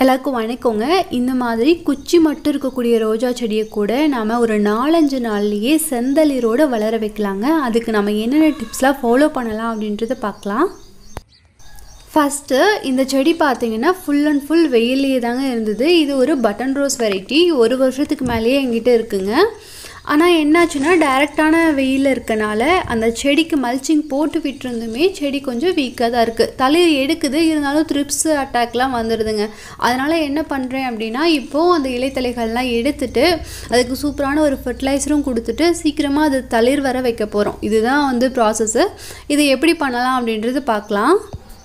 எல்லாருக்கும் வணக்கங்க இந்த மாதிரி குச்சி மட்டும் இருக்கக்கூடிய ரோஜா செடியை கூட நாம் ஒரு நாலஞ்சு நாள்லேயே செந்தளிரோடு வளர வைக்கலாங்க அதுக்கு நம்ம என்னென்ன டிப்ஸ்லாம் ஃபாலோ பண்ணலாம் அப்படின்றத பார்க்கலாம் ஃபஸ்ட்டு இந்த செடி பார்த்தீங்கன்னா ஃபுல் அண்ட் ஃபுல் வெயிலே தாங்க இருந்தது இது ஒரு பட்டன் ரோஸ் வெரைட்டி ஒரு வருஷத்துக்கு மேலேயே எங்கிட்ட இருக்குங்க ஆனால் என்னாச்சுன்னா டைரெக்டான வெயிலில் இருக்கனால அந்த செடிக்கு மல்ச்சிங் போட்டு விட்டுருந்துமே செடி கொஞ்சம் வீக்காக தான் இருக்குது தளிர் எடுக்குது இருந்தாலும் த்ரிப்ஸ் அட்டாக்லாம் வந்துடுதுங்க அதனால் என்ன பண்ணுறேன் அப்படின்னா இப்போது அந்த இலைத்தலைகள்லாம் எடுத்துட்டு அதுக்கு சூப்பரான ஒரு ஃபெர்டிலைசரும் கொடுத்துட்டு சீக்கிரமாக அது தளிர் வர வைக்க போகிறோம் இதுதான் வந்து ப்ராசஸ்ஸு இதை எப்படி பண்ணலாம் அப்படின்றது பார்க்கலாம்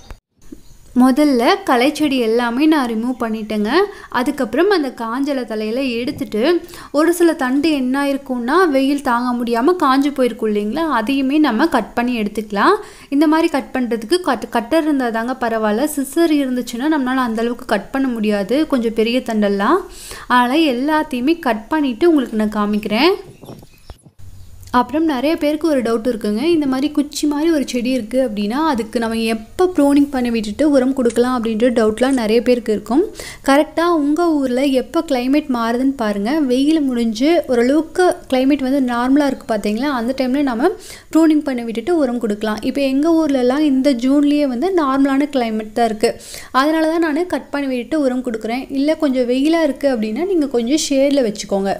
முதல்ல களைச்செடி எல்லாமே நான் ரிமூவ் பண்ணிட்டேங்க அதுக்கப்புறம் அந்த காஞ்சல தலையில் எடுத்துட்டு ஒரு சில தண்டு என்ன இருக்கும்னா வெயில் தாங்க முடியாமல் காஞ்சு போயிருக்கும் இல்லைங்களா அதையுமே நம்ம கட் பண்ணி எடுத்துக்கலாம் இந்த மாதிரி கட் பண்ணுறதுக்கு கட் கட்டர் இருந்தால் தாங்க பரவாயில்ல சிசர் இருந்துச்சுன்னா நம்மளால் அந்தளவுக்கு கட் பண்ண முடியாது கொஞ்சம் பெரிய தண்டெல்லாம் அதனால் எல்லாத்தையுமே கட் பண்ணிவிட்டு உங்களுக்கு நான் காமிக்கிறேன் அப்புறம் நிறைய பேருக்கு ஒரு டவுட் இருக்குங்க இந்த மாதிரி குச்சி மாதிரி ஒரு செடி இருக்குது அப்படின்னா அதுக்கு நம்ம எப்போ ப்ரோனிங் பண்ணி விட்டுட்டு உரம் கொடுக்கலாம் அப்படின்ற டவுட்லாம் நிறைய பேருக்கு இருக்கும் கரெக்டாக உங்கள் ஊரில் எப்போ கிளைமேட் மாறுதுன்னு பாருங்கள் வெயில் முடிஞ்சு ஓரளவுக்கு கிளைமேட் வந்து நார்மலாக இருக்குது பார்த்தீங்களா அந்த டைமில் நம்ம ப்ரோனிங் பண்ணி விட்டுட்டு உரம் கொடுக்கலாம் இப்போ எங்கள் ஊர்லலாம் இந்த ஜூன்லேயே வந்து நார்மலான கிளைமேட் தான் இருக்குது அதனால தான் நான் கட் பண்ணி விட்டுட்டு உரம் கொடுக்குறேன் இல்லை கொஞ்சம் வெயிலாக இருக்குது அப்படின்னா நீங்கள் கொஞ்சம் ஷேடில் வச்சுக்கோங்க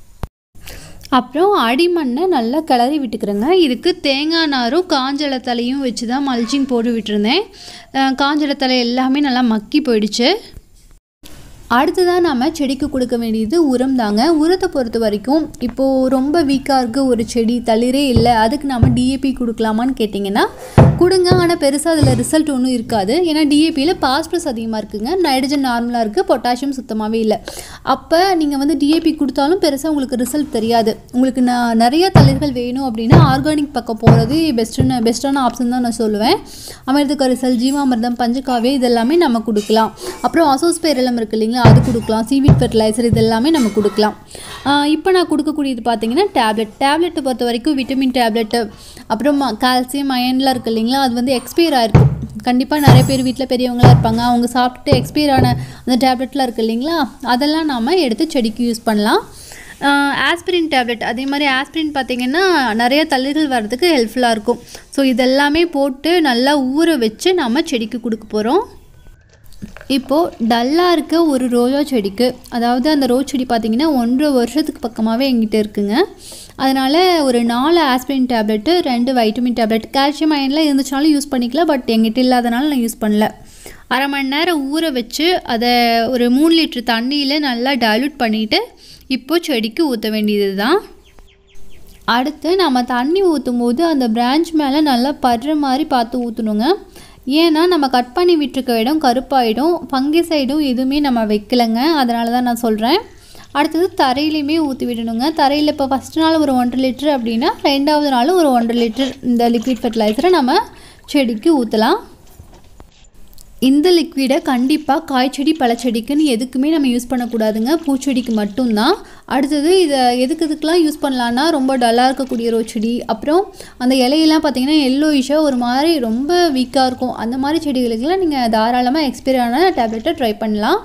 அப்புறம் அடிமண்ணை நல்லா கிளறி விட்டுக்கிறேங்க இதுக்கு தேங்காய் நாரும் காஞ்சல தலையும் வச்சு தான் மல்ச்சிங் போட்டு விட்டுருந்தேன் காஞ்சல தலை எல்லாமே நல்லா மக்கி போயிடுச்சு அடுத்ததாக நம்ம செடிக்கு கொடுக்க வேண்டியது உரம் தாங்க உரத்தை பொறுத்த வரைக்கும் இப்போது ரொம்ப வீக்காக இருக்க ஒரு செடி தளிரே இல்லை அதுக்கு நம்ம டிஏபி கொடுக்கலாமான்னு கேட்டிங்கன்னா கொடுங்க ஆனால் பெருசாக அதில் ரிசல்ட் ஒன்றும் இருக்காது ஏன்னா டிஏபியில் பாஸ்பரஸ் அதிகமாக இருக்குங்க நைட்ரஜன் நார்மலாக இருக்குது பொட்டாசியம் சுத்தமாகவே இல்லை அப்போ நீங்கள் வந்து டிஏபி கொடுத்தாலும் பெருசாக உங்களுக்கு ரிசல்ட் தெரியாது உங்களுக்கு நான் நிறைய தளிர்கள் வேணும் அப்படின்னா ஆர்கானிக் பக்கம் போகிறது பெஸ்ட்டுன்னு பெஸ்ட்டான ஆப்ஷன் தான் நான் சொல்லுவேன் அமிர்தக்கரிசல் ஜீவாமிர்தம் பஞ்சகாவியம் இதெல்லாமே நம்ம கொடுக்கலாம் அப்புறம் அசோஸ்பேரலம் இருக்கு இல்லைங்களா அது கொடுக்கலாம் சீவிட் ஃபெர்டிலைசர் இது எல்லாமே நம்ம கொடுக்கலாம் இப்போ நான் கொடுக்கக்கூடியது பார்த்தீங்கன்னா டேப்லெட் டேப்லெட்டை பொறுத்த வரைக்கும் விட்டமின் டேப்லெட்டு அப்புறம் கால்சியம் அயன்லாம் இருக்குது இல்லைங்களா அது வந்து எக்ஸ்பயர் ஆகிருக்கும் கண்டிப்பாக நிறைய பேர் வீட்டில் பெரியவங்களாம் இருப்பாங்க அவங்க சாப்பிட்டுட்டு எக்ஸ்பயர் ஆன அந்த டேப்லெட்லாம் இருக்குது இல்லைங்களா அதெல்லாம் நாம் எடுத்து செடிக்கு யூஸ் பண்ணலாம் ஆஸ்பிரின் டேப்லெட் அதே மாதிரி ஆஸ்பிரின் பார்த்திங்கன்னா நிறைய தள்ளிகள் வர்றதுக்கு ஹெல்ப்ஃபுல்லாக இருக்கும் ஸோ இதெல்லாமே போட்டு நல்லா ஊற வச்சு நம்ம செடிக்கு கொடுக்க போகிறோம் இப்போது டல்லாக இருக்க ஒரு ரோஜா செடிக்கு அதாவது அந்த ரோஸ் செடி பார்த்திங்கன்னா ஒன்றரை வருஷத்துக்கு பக்கமாகவே எங்கிட்ட இருக்குங்க அதனால் ஒரு நாலு ஆஸ்பிரின் டேப்லெட்டு ரெண்டு வைட்டமின் டேப்லெட் கால்சியம் அயன்லாம் இருந்துச்சாலும் யூஸ் பண்ணிக்கலாம் பட் எங்கிட்ட இல்லாதனால நான் யூஸ் பண்ணல அரை மணி நேரம் ஊற வச்சு அதை ஒரு மூணு லிட்டர் தண்ணியில் நல்லா டைல்யூட் பண்ணிவிட்டு இப்போது செடிக்கு ஊற்ற வேண்டியது தான் அடுத்து நம்ம தண்ணி ஊற்றும் போது அந்த பிரான்ச் மேலே நல்லா படுற மாதிரி பார்த்து ஊற்றணுங்க ஏன்னா நம்ம கட் பண்ணி விட்டுருக்க இடம் கருப்பாயிடும் ஃபங்கிசைடும் எதுவுமே நம்ம வைக்கலைங்க அதனால தான் நான் சொல்கிறேன் அடுத்தது தரையிலையுமே ஊற்றி விடணுங்க தரையில் இப்போ ஃபஸ்ட் நாள் ஒரு ஒன்றரை லிட்டர் அப்படின்னா ரெண்டாவது நாள் ஒரு ஒன்றரை லிட்டர் இந்த லிக்விட் ஃபெர்டிலைசரை நம்ம செடிக்கு ஊற்றலாம் இந்த லிக்விடை கண்டிப்பாக காய்ச்செடி பழச்செடிக்குன்னு எதுக்குமே நம்ம யூஸ் பண்ணக்கூடாதுங்க பூச்செடிக்கு மட்டும்தான் அடுத்தது இதை எதுக்கு எதுக்கெலாம் யூஸ் பண்ணலான்னா ரொம்ப டல்லாக இருக்கக்கூடிய ரோஸ் செடி அப்புறம் அந்த இலையெல்லாம் பார்த்திங்கன்னா எல்லோயிஷாக ஒரு மாதிரி ரொம்ப வீக்காக இருக்கும் அந்த மாதிரி செடிகளுக்கெல்லாம் நீங்கள் தாராளமாக எக்ஸ்பைரி ஆன டேப்லெட்டை ட்ரை பண்ணலாம்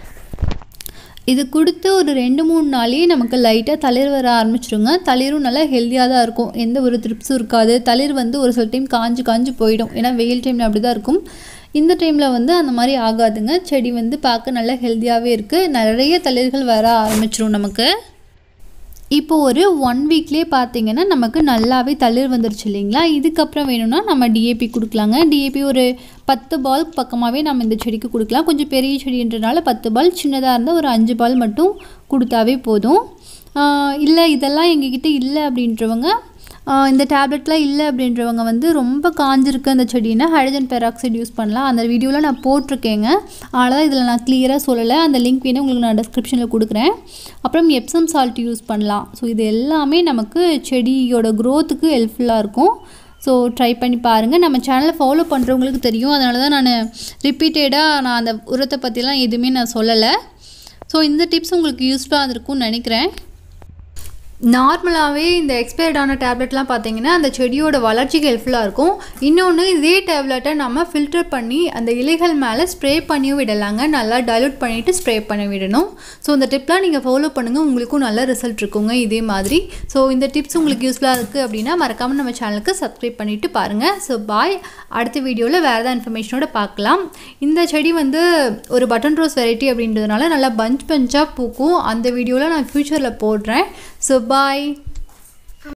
இது கொடுத்து ஒரு ரெண்டு மூணு நாளையே நமக்கு லைட்டாக தளிர் வர ஆரம்பிச்சிருங்க தளிரும் நல்லா ஹெல்த்தியாக தான் இருக்கும் எந்த ஒரு த்ரிப்ஸும் இருக்காது தளிர் வந்து ஒரு சில டைம் காஞ்சு காஞ்சு போயிடும் ஏன்னா வெயில் டைமில் அப்படி தான் இருக்கும் இந்த டைமில் வந்து அந்த மாதிரி ஆகாதுங்க செடி வந்து பார்க்க நல்லா ஹெல்த்தியாகவே இருக்குது நிறைய தளிர்கள் வர ஆரம்பிச்சிரும் நமக்கு இப்போ ஒரு ஒன் வீக்லேயே பார்த்தீங்கன்னா நமக்கு நல்லாவே தளிர் வந்துருச்சு இல்லைங்களா இதுக்கப்புறம் வேணும்னா நம்ம டிஏபி கொடுக்கலாங்க டிஏபி ஒரு பத்து பால் பக்கமாகவே நம்ம இந்த செடிக்கு கொடுக்கலாம் கொஞ்சம் பெரிய செடின்றனால பத்து பால் சின்னதாக இருந்தால் ஒரு அஞ்சு பால் மட்டும் கொடுத்தாவே போதும் இல்லை இதெல்லாம் எங்ககிட்ட இல்லை அப்படின்றவங்க இந்த டேப்லெட்லாம் இல்லை அப்படின்றவங்க வந்து ரொம்ப காஞ்சிருக்கு அந்த செடினா ஹைட்ரஜன் பெராக்சைடு யூஸ் பண்ணலாம் அந்த வீடியோவில் நான் போட்டிருக்கேங்க அதனால் தான் இதில் நான் கிளியராக சொல்லலை அந்த லிங்க் வேணும் உங்களுக்கு நான் டிஸ்கிரிப்ஷனில் கொடுக்குறேன் அப்புறம் எப்சம் சால்ட் யூஸ் பண்ணலாம் ஸோ இது எல்லாமே நமக்கு செடியோட க்ரோத்துக்கு ஹெல்ப்ஃபுல்லாக இருக்கும் ஸோ ட்ரை பண்ணி பாருங்கள் நம்ம சேனலை ஃபாலோ பண்ணுறவங்களுக்கு தெரியும் அதனால தான் நான் ரிப்பீட்டடாக நான் அந்த உரத்தை பற்றிலாம் எதுவுமே நான் சொல்லலை ஸோ இந்த டிப்ஸ் உங்களுக்கு யூஸ்ஃபுல்லாக இருக்கும்னு நினைக்கிறேன் நார்மலாகவே இந்த எக்ஸ்பயர்ட் ஆன டேப்லெட்லாம் பார்த்தீங்கன்னா அந்த செடியோட வளர்ச்சிக்கு ஹெல்ப்ஃபுல்லாக இருக்கும் இன்னொன்று இதே டேப்லெட்டை நம்ம ஃபில்டர் பண்ணி அந்த இலைகள் மேலே ஸ்ப்ரே பண்ணியும் விடலாங்க நல்லா டைலூட் பண்ணிவிட்டு ஸ்ப்ரே பண்ணி விடணும் ஸோ இந்த டிப்லாம் நீங்கள் ஃபாலோ பண்ணுங்கள் உங்களுக்கும் நல்ல ரிசல்ட் இருக்குங்க இதே மாதிரி ஸோ இந்த டிப்ஸ் உங்களுக்கு யூஸ்ஃபுல்லாக இருக்குது அப்படின்னா மறக்காமல் நம்ம சேனலுக்கு சப்ஸ்கிரைப் பண்ணிவிட்டு பாருங்கள் ஸோ பாய் அடுத்த வீடியோவில் வேறு ஏதாவது இன்ஃபர்மேஷனோட பார்க்கலாம் இந்த செடி வந்து ஒரு பட்டன் ரோஸ் வெரைட்டி அப்படின்றதுனால நல்லா பஞ்ச் பஞ்சாக பூக்கும் அந்த வீடியோவில் நான் ஃப்யூச்சரில் போடுறேன் ஸோ பாய்